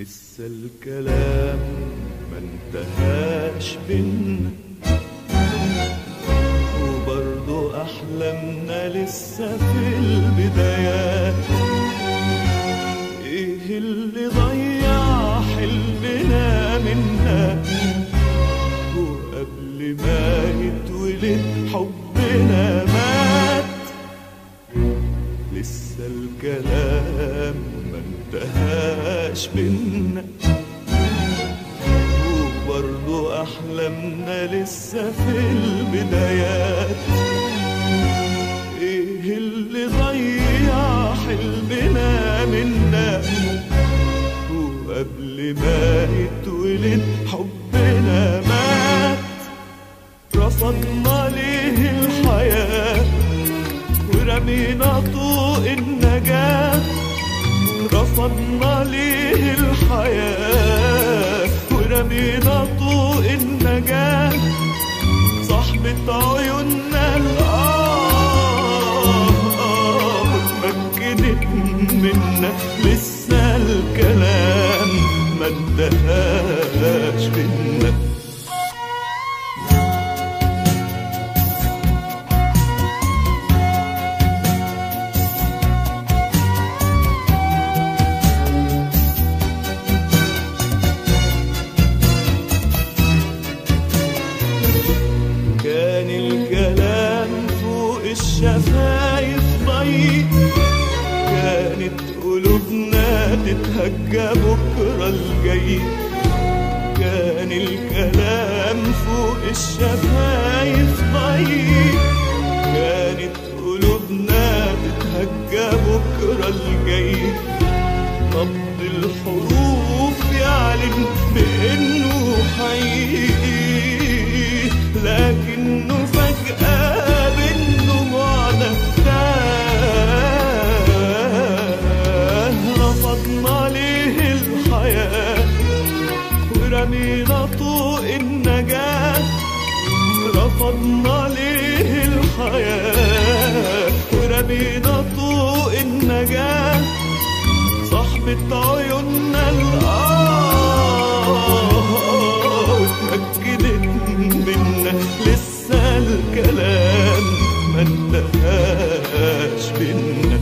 لسه الكلام ما انتهاش بينا وبرضه أحلامنا لسه في البدايات إيه اللي ضيع حلمنا منا وقبل ما يتولد حبنا مات لسه الكلام ما انتهاش بينا وبرضه أحلامنا لسه في البدايات إيه اللي ضيع حلمنا منا وقبل ما يتولد حبنا مات رفضنا ليه الحياة ورمينا طوق النجاة رفضنا ليه الحياة ورمينا طوق النجاة صاحبة عيوننا الآه اتمكنت منا لسه الكلام ما انتهاش بينا كان الكلام فوق الشفايف ضيق كانت قلوبنا تتهجى بكرة الجاي كان الكلام فوق الشفايف ضيق كانت قلوبنا تتهجى بكرة الجاي نبض الحروف يعلن بإنه حقيقي لكنه فجأة بالدموعنا تاه رفضنا ليه الحياة ورمينا طوق النجاة رفضنا ليه الحياة ورمينا طوق النجاة صاحبة عيوننا الآه واتأكدت منا لسه الكلام ما انتهاش بينا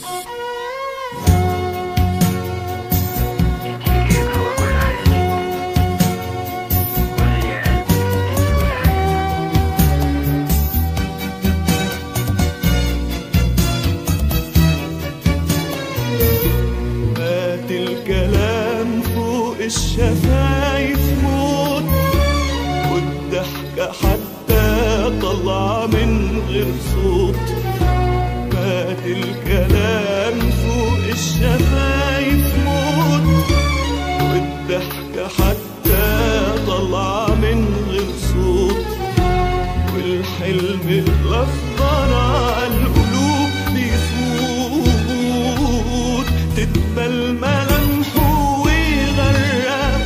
انتي هو كل حياتي وهي قلبي انتي كل حياتي مات الكلام فوق الشفايف موت والضحكة حتى طلع من غير صوت مات الكلام فوق الشفايف موت والضحكة حتى طلع من غير صوت والحلم الأخضر على القلوب بيفوت تتبل ملامحه ويغرق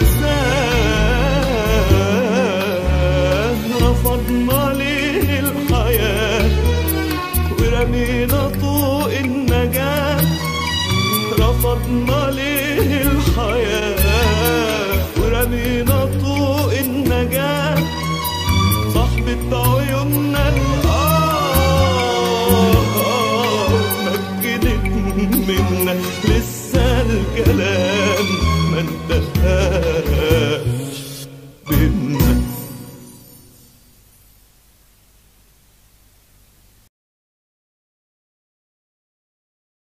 مرساه رفضنا ليه الحياة ورمينا طوق النجاة رفضنا ليه الحياة ورمينا طوق النجاة صاحبة عيوننا الآه مجدت منا لسه الكلام ما انتهاش